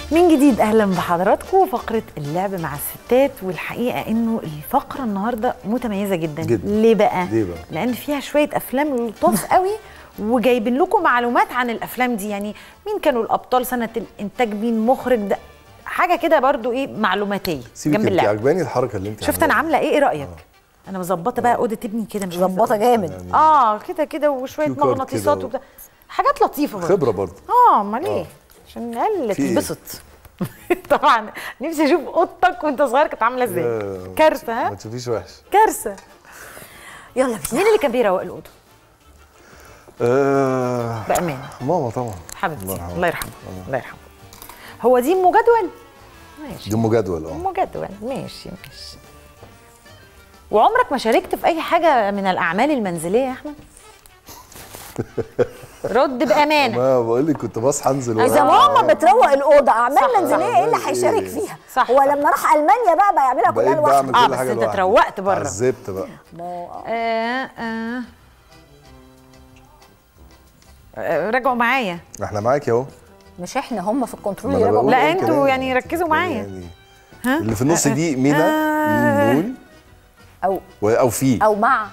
من جديد اهلا بحضراتكم فقره اللعب مع الستات والحقيقه انه الفقره النهارده متميزه جدا, جداً. ليه بقى ليه بقى؟ لان فيها شويه افلام لطاف قوي وجايبين لكم معلومات عن الافلام دي يعني مين كانوا الابطال سنه الانتاج مين مخرج ده حاجه كده برضو ايه معلوماتيه سيبك جنب انت اللعب عجباني الحركه اللي انت شفت انا عاملاها. عامله ايه ايه رايك انا مظبطه بقى اوضه ابني كده مش عايزة مظبطه أقول. جامد اه كده كده وشويه كيو كارد مغناطيسات كده و- وبتاع حاجات لطيفه برضه خبره برضه اه امال ايه عشان العيال في إيه؟ تتبسط طبعا نفسي اشوف اوضتك وانت صغير كانت عامله ازاي آه، كارثه ما ها تشوفيش وحش كارثه يلا بينا مين اللي كان بيروق الاوضه آه بامانه ماما طبعا حبيبتي الله يرحمها. الله يرحمها الله يرحمها هو دي ام جدول ماشي دي ام جدول اه ام جدول ماشي ماشي وعمرك ما شاركت في اي حاجه من الاعمال المنزليه يا احمد رد بامانه ما بقول لك كنت بصحى انزل اذا ورا- ماما بتروق الاوضه اعمال صح، منزليه صح. ايه اللي هيشارك إيه. فيها صح، هو صح. لما راح المانيا بقى بقى يعملها كلها بقيت بعمل لوحده آه، كل بس حاجه أنت لوحدي. اتروقت بره. عذبت بقى آه آه. آه، راجعوا معايا احنا معاك اهو مش احنا هم في الكنترول ما أنا يراجعوا بقول لا، إيه انتوا كمان؟ يعني ركزوا معايا. يعني ها اللي في النص دي مينا آه. نون او و- او في او مع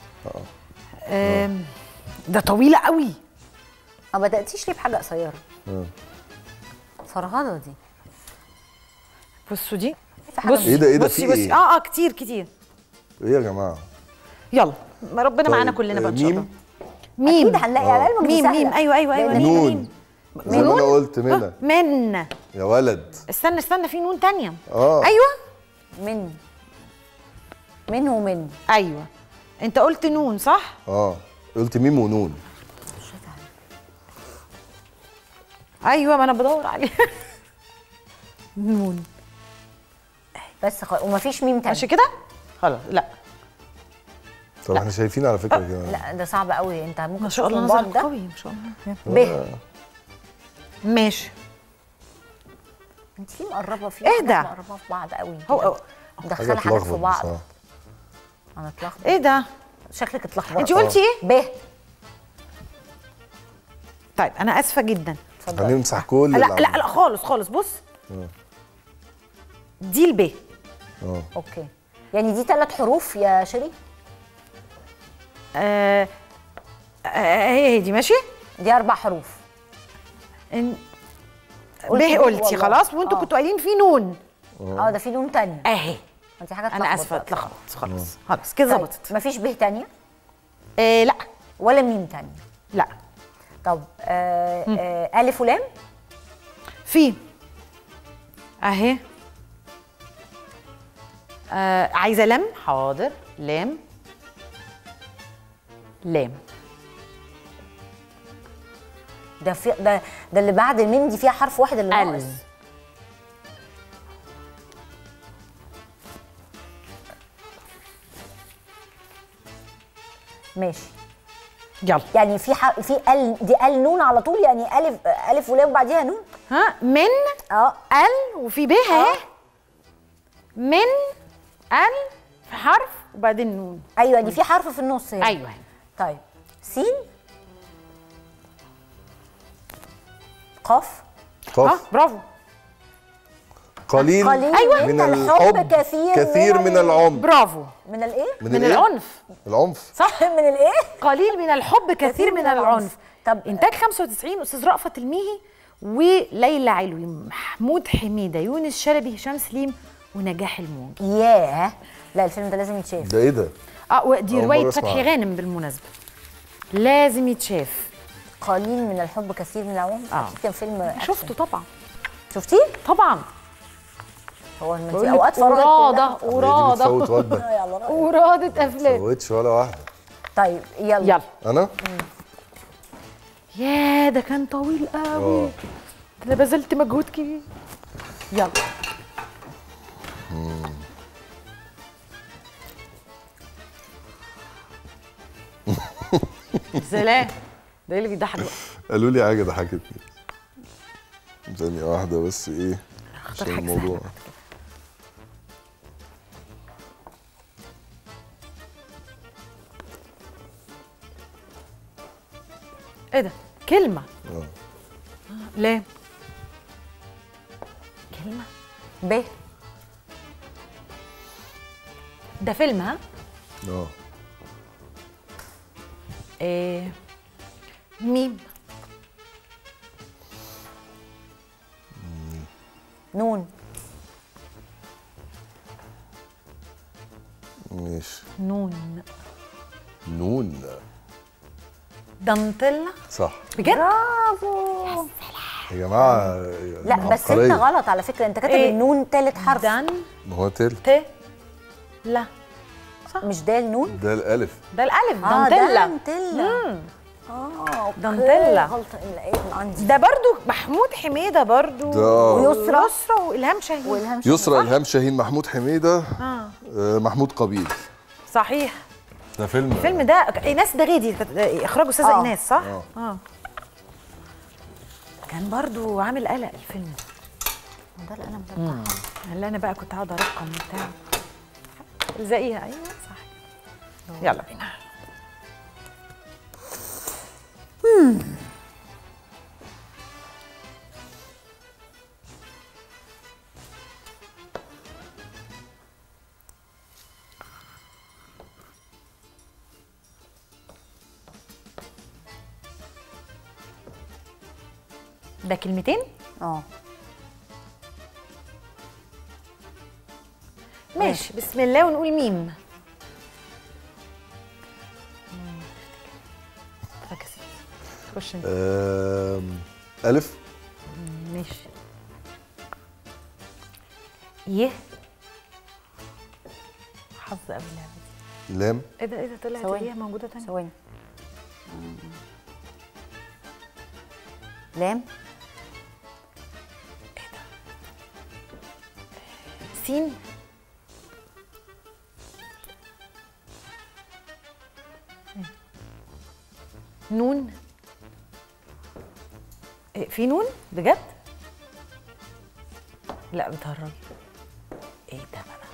آم، ده طويله قوي ما بداتيش ليه بحاجه قصيره آه. فرهضه دي بصوا دي في حاجة بصي إيه ده- إيه ده؟ بصي في بصي إيه؟ اه اه كتير كتير ايه يا جماعه يلا ما ربنا معانا طيب، كلنا بقى ان آه، شاء ميم؟ الله ميم اكيد هنلاقي على علمك دي ميم سهلة. ميم ايوه ايوه ايوه لأن ميم نون ميم. زي ما انا قلت منى آه، من يا ولد استنى استنى في نون تانية اه ايوه من من ومن ايوه انت قلت نون صح اه قلت ميم ونون ايوه ما انا بدور عليه نون بس خ... ومفيش ميم تاني ماشي كده خلاص لا طب احنا شايفين على فكره كده لا ده صعب قوي انت ممكن ما شاء تشوف الله من بعد نظر ده قوي ما شاء الله ب ماشي انت في مقربه في ايه ده؟ حاجات مقربه في بعض قوي هو- كده. هو- مدخله حاجه حاجات في تلخبط بعض بصراحه انا اتلخبط ايه ده شكلك اتلخبط انت قلتي ايه ب طيب انا اسفه جدا اتفضل هنمسح كل لا اللي لا عملناه. لا خالص خالص بص دي الب اه اوكي يعني دي ثلاث حروف يا شيري آه آه هي هي دي ماشي دي اربع حروف إن... ب قلت ب قلتي والله. خلاص وانتوا آه. كنتوا قايلين في نون اه ده في نون تانية اهي انت حاجه انا اسفه اتلخبطت خلاص خلاص كده ظبطت مفيش ب تانية آه لا ولا ميم تانية لا طب آه آه الف ولام في اهي آه عايزه لم حاضر لام لام ده في ده ده اللي بعد الميم دي فيها حرف واحد اللي ال. ناقص ماشي يلا يعني في ح... في ال دي ال نون على طول يعني الف الف ولام وبعديها نون ها من اه ال وفي ب اهي من ال في حرف وبعدين نون ايوه دي في حرف في النص هنا ايوه طيب سين قاف ها قاف برافو قليل قليل من من الحب الحب كثير كثير من من ال- العمر برافو من الايه من, من الإيه؟ العنف العنف صح من الايه قليل من الحب كثير من العنف طب انتاج 95 استاذ رأفت الميهي وليلى علوي محمود حميده يونس شلبي هشام سليم ونجاح الموجي ياه لا الفيلم ده لازم يتشاف ده ايه ده؟ اه ودي أول روايه مرة أسمع فتحي عنها. غانم بالمناسبه لازم يتشاف قليل من الحب كثير من العنف آه. اكيد كان فيلم أكشن. شفته طبعا شفتيه طبعا هو ما انت بقول لك اوقات فراغك وراده كلها- وراده بتفوت وجبه يلا رأيك. وراده افلام فوتش ولا واحده طيب يلا يلا انا؟ يا ده كان طويل قوي اه انا بذلت مجهود كبير يلا سلام ده ايه اللي بيضحك بقى قالوا لي حاجه ضحكتني ثانيه واحده بس ايه اختار عشان حاجه الموضوع سهله ايه ده كلمه اه لا فيلم ب ده فيلم ها اه آه ميم نون ماشي نون نون دانتيلا صح بجد برافو يا جماعه لا بس انت عبقرية. غلط على فكره انت كاتب إيه؟ النون تالت حرف دان ما هو تل ت لا مش دال نون ده الالف ده الالف اه دانتيلا دانتيلا اه اوكي دانتيلا. غلطه لقيت من عندي ده برضو محمود حميده برضو ده ويسرى. يسرى والهام شاهين والهام شاهين. يسرى الهام شاهين محمود حميده اه آه، محمود قبيل صحيح ده فيلم الفيلم ده ايناس دغيدي كانت- اخراج استاذه آه. ايناس صح؟ آه. اه كان برضو عامل قلق الفيلم ده القلم ده بتاعها اللي انا بقى كنت قاعده ارقم وبتاع الزقيها ايوه صح يلا بينا ده كلمتين اه ماشي بسم الله ونقول ميم فكسي خش انت آم، الف ماشي يه حظ قبل اللعبه دي لام ايه ده ايه ده طلعت ثواني. اليه موجوده تاني ثواني لام سين نون إيه في نون بجد لا بتهرجي ايه ده بقى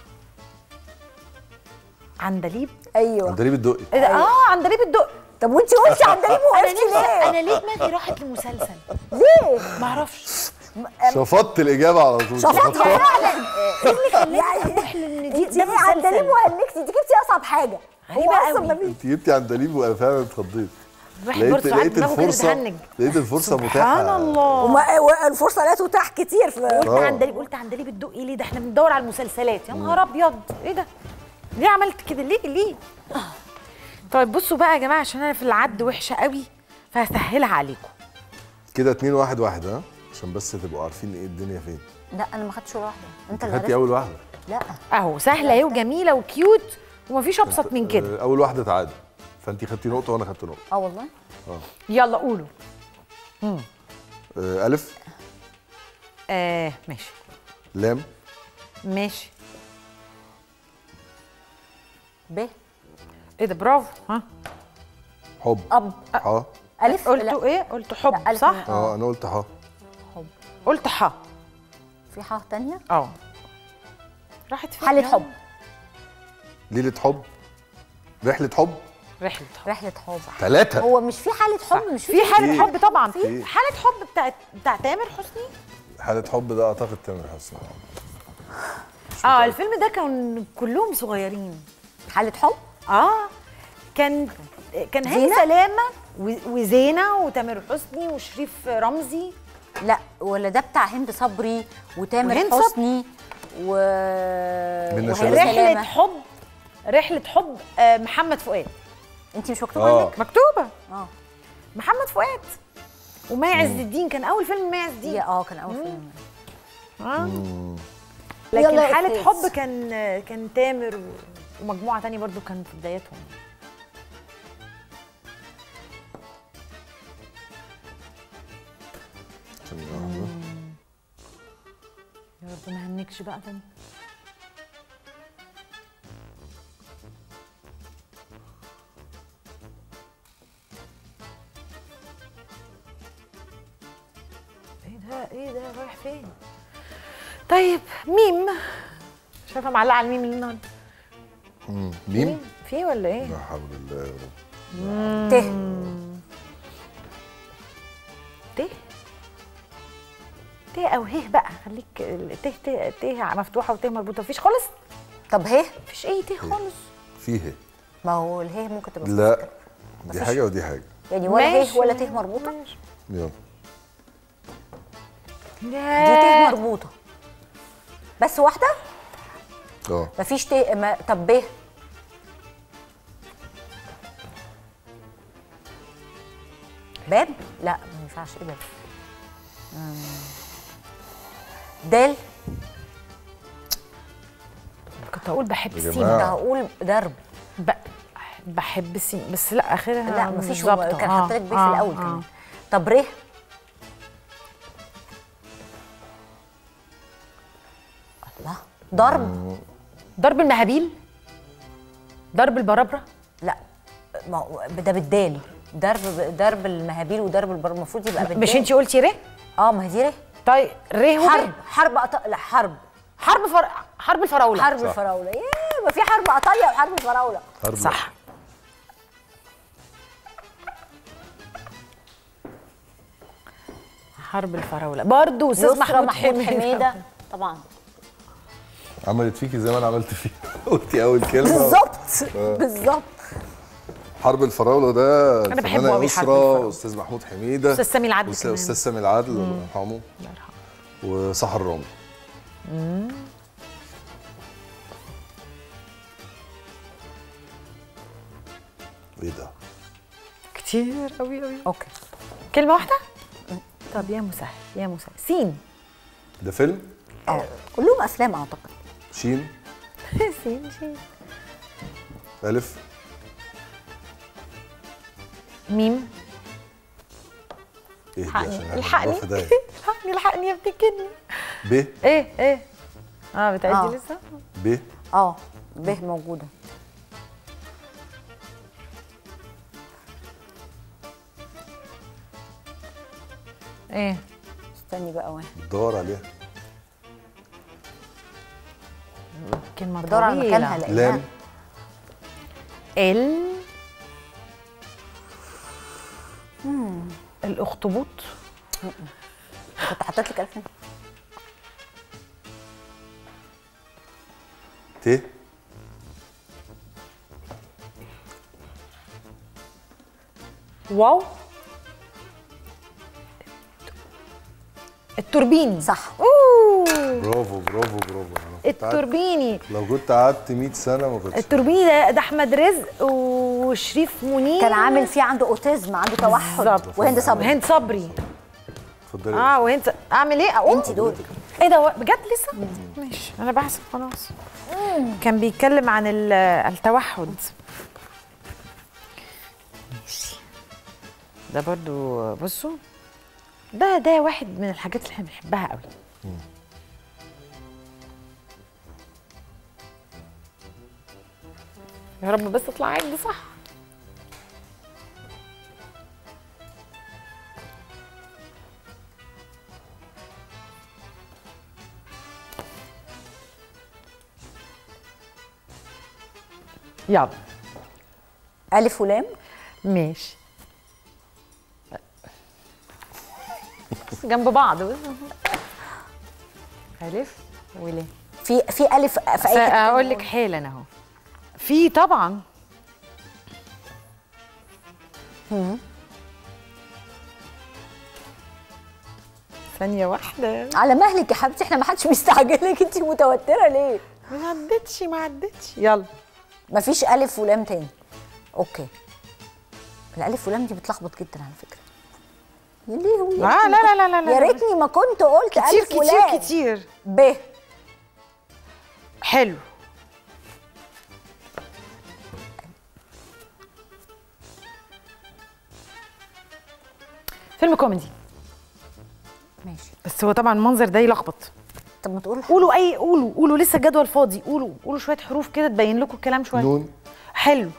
عندليب ايوه عندليب الدقي ايه ده اه عندليب الدق طب وانت قلتي عندليب انا وقفتي ليه ليه؟ انا ليه دماغي راحت لمسلسل ليه؟ معرفش شفطت الاجابه على طول شفطت شفطتها. فعلا يعني انت ايه عندليب وهنكتي انت جبتي اصعب حاجه هو غريبة اصلا قوي. ما بي- انت جبتي عندليب وانا فعلا اتخضيت الواحد لقيت برضه ساعات لقيت دماغه كده الفرصه بتهنج. لقيت الفرصه متاحه سبحان الله وما والفرصه لا تتاح كتير في قلت آه. عندليب قلت عندليب الدقي ليه ده احنا بندور على المسلسلات يا نهار ابيض ايه ده ليه عملت كده ليه ليه طيب بصوا بقى يا جماعه عشان انا في العد وحشه قوي فهسهلها عليكم كده اتنين واحد واحد ها عشان بس تبقوا عارفين ايه الدنيا فين لا انا ما خدتش ولا واحده انت اللي خدتي عرفت اول واحده لا اهو سهله اهي وجميله وكيوت ومفيش ابسط من كده آه، اول واحده تعادل فانت خدتي نقطه وانا خدت نقطه اه والله يلا قولوا آه، الف آه ماشي لام ماشي ب ايه ده برافو ها حب اب ح الف قلتوا ايه قلتوا حب لا، ألف صح من- اه انا قلت ح حب قلت ح في ح تانية اه راحت فين حالة يلا. حب ليله حب رحله حب رحله حب رحلة حب ثلاثه هو مش في حالة حب مش في حاله في- حب طبعا في. حاله حب بتاعت بتاع تامر حسني حاله حب ده اعتقد تامر حسني اه الفيلم ده كان كلهم صغيرين حالة حب اه كان كان هاني زينة؟ سلامه و- وزينه وتامر حسني وشريف رمزي لا ولا ده بتاع هند صبري وتامر وهند صبري؟ حسني و منى وهند شلبي. رحله سلامة. حب رحله حب آه، محمد فؤاد انت مش مكتوب آه. عندك مكتوبه اه محمد فؤاد ومي عز الدين كان اول فيلم مي عز الدين دي اه كان اول فيلم آه. يلا لكن يا حالة أستاذ. حب كان كان تامر و- ومجموعة تانية برضو كان في بداياتهم ثانية واحدة. يا رب ما هنكش بقى تاني ايه ده ايه ده رايح فين طيب ميم شايفه معلقه على الميم النهارده مم. ميم في ولا ايه لا حول الله يا رب ت ت ت او ه بقى خليك ال- ت ت ت مفتوحه وت مربوطه مفيش خالص طب هي مفيش اي ت خالص فيه ما هو الهي ممكن تبقى لا دي حاجه ودي حاجه يعني ولا هي ماشي. ولا ت مربوطه يلا دي ياه. ت مربوطه بس واحده اه مفيش ت ما... طب ب باب لا ما ينفعش ايه باب مم. دال كنت هقول بحب يا السين جماعة. كنت هقول درب ب- بحب السين بس لا اخرها لا مش مفيش ظابطة. كان آه، حاطط لك بيه في آه، الاول آه. كمان طب ره الله ضرب ضرب المهابيل ضرب البرابره لا ما هو ده بالدال ضرب ضرب المهابيل وضرب البر المفروض يبقى بالدال مش انت قلتي ره اه ما هي دي ره طيب ره وب. حرب حرب أط... لا حرب حرب فر... حرب الفراوله حرب الفراوله ياه ما في حرب ايطاليا وحرب الفراوله حرب صح حرب الفراوله برضه استاذ يسرى محمود, محمود حميده طبعا عملت فيكي زي ما انا عملت فيك قلتي اول كلمه بالظبط بالظبط حرب الفراوله ده أنا بحبه الفنانة أوي حرب يسرا الفراولة. واستاذ محمود حميده أستاذ سامي العدل وأستاذ- كمان. استاذ سامي العدل الله يرحمه الله يرحمه وسحر رامي ايه ده؟ كتير قوي قوي اوكي كلمه واحده طب يا مسهل يا مسهل سين ده فيلم؟ اه كلهم افلام اعتقد شين سين شين ألف ميم ايه دي الحقني عشان الحقني أعرف ده إيه؟ الحقني الحقني يا ابتكرني ب ايه ايه اه بتعدي آه. لسه ب اه به موجوده ايه استني بقى واحد بتدور عليها كلمه بدور على طويلة. مكانها لقيناها لام ال الاخطبوط كنت حطيت لك الف ت واو التوربيني صح اوه برافو برافو برافو أنا كنت قعدت- التوربيني لو كنت قعدت 100 سنه ما كنتش التوربيني ده, ده احمد رزق وشريف منير كان عامل فيه عنده اوتيزم عنده توحد بالظبط. وهند صبري هند صبري اتفضلي اه وهند ص- اعمل ايه اقوم انت دورك ايه ده هو بجد لسه ماشي انا بحسب خلاص كان بيتكلم عن ال- التوحد ماشي ده برضو بصوا ده ده واحد من الحاجات اللي احنا بنحبها قوي يا رب بس اطلع عندي صح يلا الف ولام ماشي بس جنب بعض بس. الف ولام في في الف في اي حته اقول لك حالا اهو في طبعا ثانية واحدة على مهلك يا حبيبتي احنا ما حدش مستعجلك انت متوتره ليه ما عدتش ما عدتش يلا مفيش الف ولام تاني اوكي الالف ولام دي بتلخبط جدا على فكره يا لهوي يا آه ريتني لا ما لا لا لا كنت- يا لا. ريتني ما كنت قلت كتير الف كتير ولام كتير ب حلو فيلم كوميدي ماشي بس هو طبعا المنظر ده يلخبط طب ما تقول قولوا اي قولوا قولوا لسه الجدول فاضي قولوا قولوا شويه حروف كده تبين لكم الكلام شويه نون حلو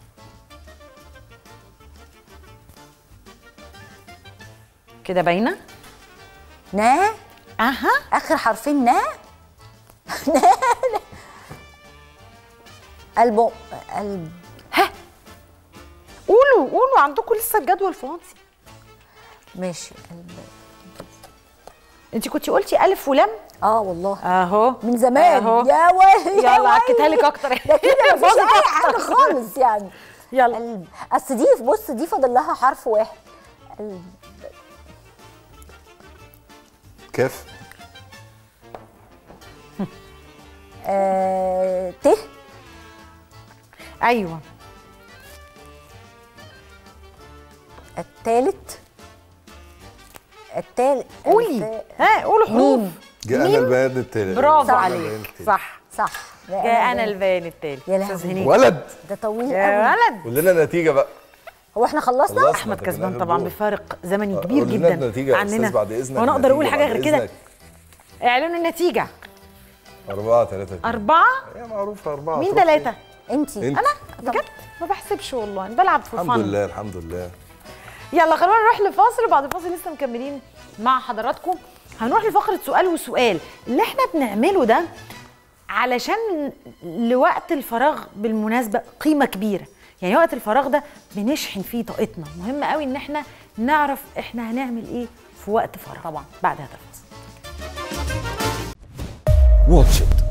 كده باينه نا اها اخر حرفين نا نا قلب قلب ها قولوا قولوا عندكم لسه الجدول فاضي ماشي قلب انت كنت قلتي الف ولام اه والله اهو من زمان اهو يا ويلي يلا عكتها لك اكتر ده كده مفيش باظت اي أكتر. حاجه خالص يعني يلا قلب اصل دي بص دي فاضل لها حرف واحد قلب كاف آه... ت ايوه التالت التالت قولي ها قولوا حروف ميم. جاءنا ميم. البيان التالي برافو جاءنا عليك البيان التالي. صح صح لا، جاءنا ده- البيان التالي يا لهوي. أستاذ هنيدي. ولد ده طويل يا قوي ولد قول لنا النتيجه بقى هو احنا خلصنا خلصنا. احمد ده كان كسبان آخر طبعا جول. بفارق زمني آه، كبير قول لنا جدا النتيجة يا عننا أستاذ بعد إذنك وانا اقدر اقول النتيجة حاجه بعد غير كده إذنك. اعلنوا النتيجه أربعة ثلاثة أربعة هي معروفة أربعة مين تروح ثلاثة؟ انتي انت. أنا بجد ما بحسبش والله أنا بلعب في الحمد لله الحمد لله يلا خلونا نروح لفاصل وبعد الفاصل لسه مكملين مع حضراتكم هنروح لفقرة سؤال وسؤال اللي احنا بنعمله ده علشان لوقت الفراغ بالمناسبة قيمة كبيرة يعني وقت الفراغ ده بنشحن فيه طاقتنا مهم قوي ان احنا نعرف احنا هنعمل ايه في وقت فراغ طبعا بعد هذا الفاصل واتش إت